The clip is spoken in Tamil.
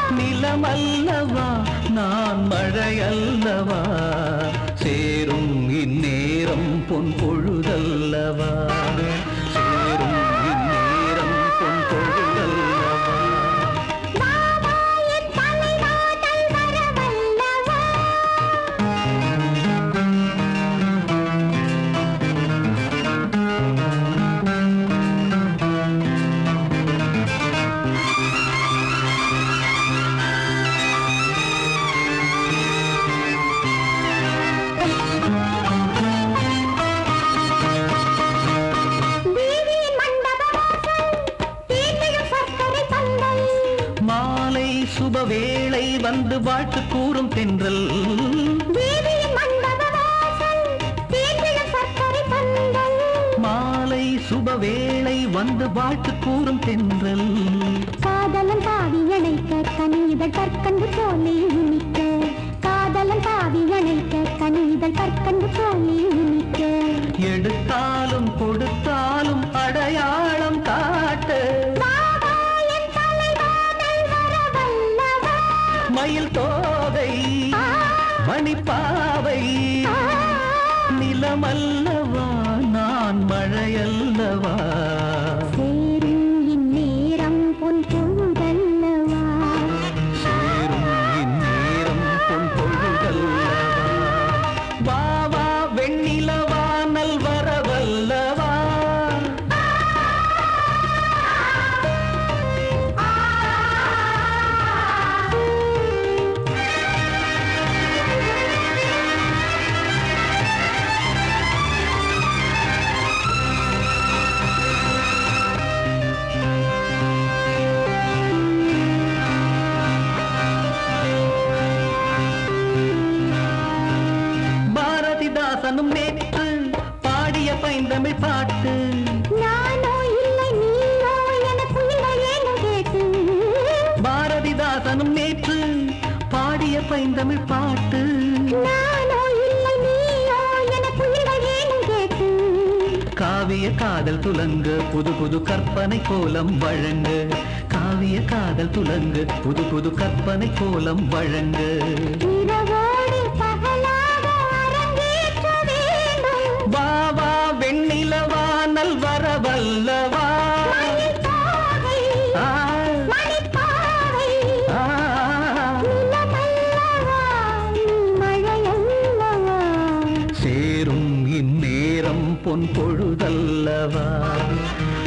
நிலமல்லவா நான் மழையல்லவா சேரும் இந்நேரம் பொன் பொழுதல்லவா சேரும் இந்நேரம் பொன் பொழுதல்லவா என் தலைவாதல் வரவல்லவா தேவியின் மண்டப வாசல் தேர்ந்தெழும் சர்க்கரை பந்தல் மாலை சுபவேளை வந்து வாழ்த்து கூறும் தென்றல் தேவியின் மண்டப வாசல் தேர்ந்தெழும் சர்க்கரை பந்தல் மாலை சுபவேளை வந்து வாழ்த்து கூறும் தென்றல் காதலன் பாவி அணைக்க கனிதழ் கற்கண்டு போலே இனிக்க காதலன் பாவி அணைக்க கனிதழ் கற்கண்டு போலே இனிக்க எடுத்தாலும் கொடுத்தாலும் அடையாளம் காட்டு வாவா என் தலைவாதல் வரவல்லவா மயில் தோகை மணிப்பாவை நிலமல்லவா நான் மழையல்லவா சேரும் இந்நேரம் பொன் பொழுதல்லவா சேரும் இந்நேரம் பொன் பொழுதல்லவா வா வா வெண்ணிலவா நல்வரவல்லவா பாரதிதாசனும் நேற்று பாடிய பைந்தமிழ் பாட்டு நானோ இல்லை நீயோ என புயல்கள் ஏனும் கேட்டு பாரதிதாசனும் நேற்று பாடிய பைந்தமிழ் பாட்டு நானோ இல்லை நீயோ என புயல்கள் ஏனும் கேட்டு காவிய காதல் துலங்க புது புது கற்பனை கோலம் வழங்க காவிய காதல் துலங்க புது புது கற்பனை கோலம் வழங்க இரவோடு பகலாக அரங்கேற்ற வேண்டும் வா வா வெண்ணிலவா நல்வரவல்லவா மணிப்பாவை, ஆ, மணிப்பாவை, ஆ, நிலமல்லவா, மழையல்லவா சேரும் இந்நேரம் பொன் பொழுதல்லவா